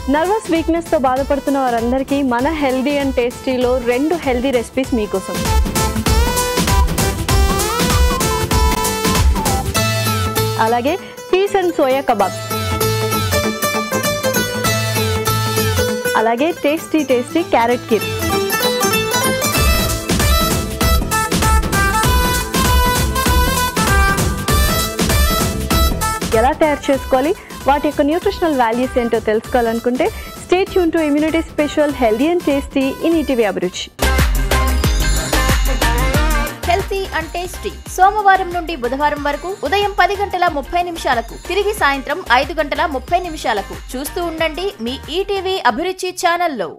nervous వీక్నెస్తో బాధపడుతున్న వారందరికీ మన హెల్దీ అండ్ టేస్టీలో రెండు హెల్దీ రెసిపీస్ మీకోసం అలాగే పీస్ అండ్ సోయా కబాబ్ అలాగే టేస్టీ టేస్టీ క్యారెట్ కీర్ ఎలా తయారు చేసుకోవాలి వాటి యొక్క న్యూట్రిషనల్ వాల్యూస్ ఏంటో తెలుసుకోవాలనుకుంటే stay tune to immunity special healthy and tasty in ETV Abhiruchi healthy and tasty సోమవారం నుండి బుధవారం వరకు ఉదయం పది గంటల ముప్పై నిమిషాలకు తిరిగి సాయంత్రం ఐదు గంటల ముప్పై నిమిషాలకు చూస్తూ ఉండండి మీ ఈటీవీ అభిరుచి ఛానల్లో